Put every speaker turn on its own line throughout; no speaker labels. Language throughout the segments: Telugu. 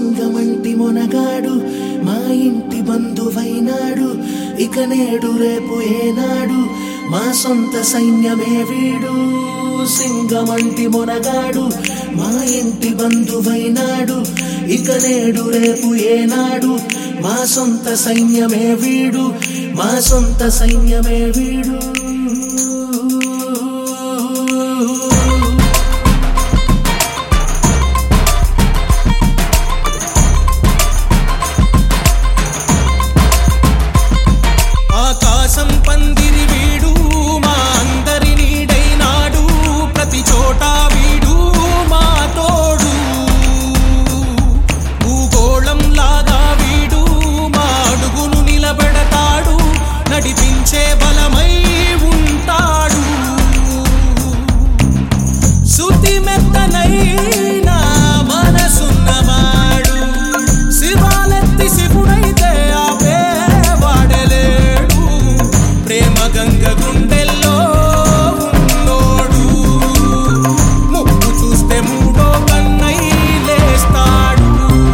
సింగమంటి మొనగాడు మా ఇంటి బంధువైనాడు ఇక నేడు రేపు ఏనాడు మా సొంత సైన్యమే వీడు సింగమంటి మొనగాడు మా ఇంటి బంధువైనాడు ఇక నేడు రేపు ఏనాడు మా సొంత సైన్యమే వీడు మా సొంత సైన్యమే వీడు
ఆకాశం పందిరి వీడు మా అందరి నీడైనాడు ప్రతి చోట వీడు మా తోడు భూగోళం లాగా వీడు మా అడుగును నిలబెడతాడు నడిపించే బలమై ఉంటాడు శుతి మెత్తనైన మనసున్నవాడు శివాలెత్తి శివుడైతే ఆపే వాడలేడు ప్రేమ గంగ గుండెల్లో ఉన్నోడు ముక్కు చూస్తే మూడో కన్నై లేస్తాడు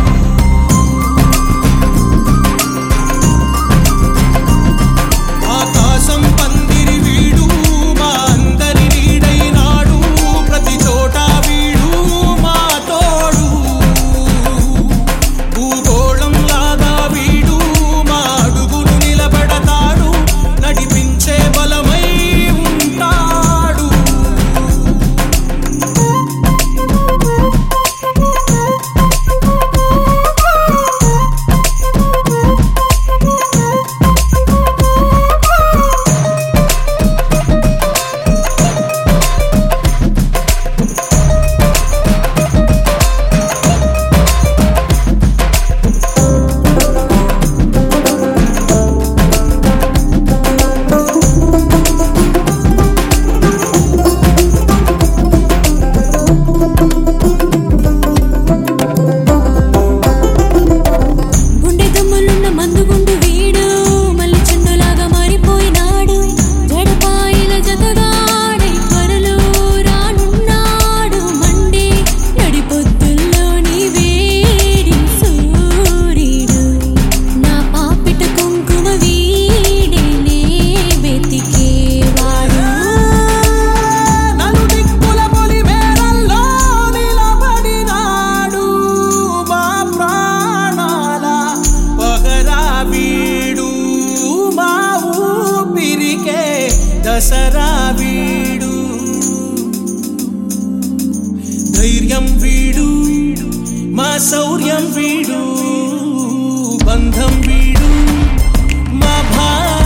ఆకాశం పందిరి వీడు మా అందరి నీడైనాడు ప్రతి చోట వీడు మా తోడు భూగోళం లాగా వీడు మా అడుగును నిలబెడతాడు నడిపించే బలమై ఉంటాడు
గుండె దమ్ములున్న మందుగుండు వీడు మళ్ళీ చెండులాగా మారిపోయినాడు జడపాయిల జతగాడై త్వరలో రానున్నాడు మండే నడిపొద్దుల్లోని వేడి సూర్యుడు నా పాపిట కుంకుమ వీడేనే వెతికేవాడు
నలుదిక్కుల పొలిమేరల్లో నిలబడినాడు మా ప్రాణాల పహరా వీడు మా ఊపిరికే దసరా వీడు ధైర్యం వీడు మా శౌర్యం వీడు బంధం వీడు మా భా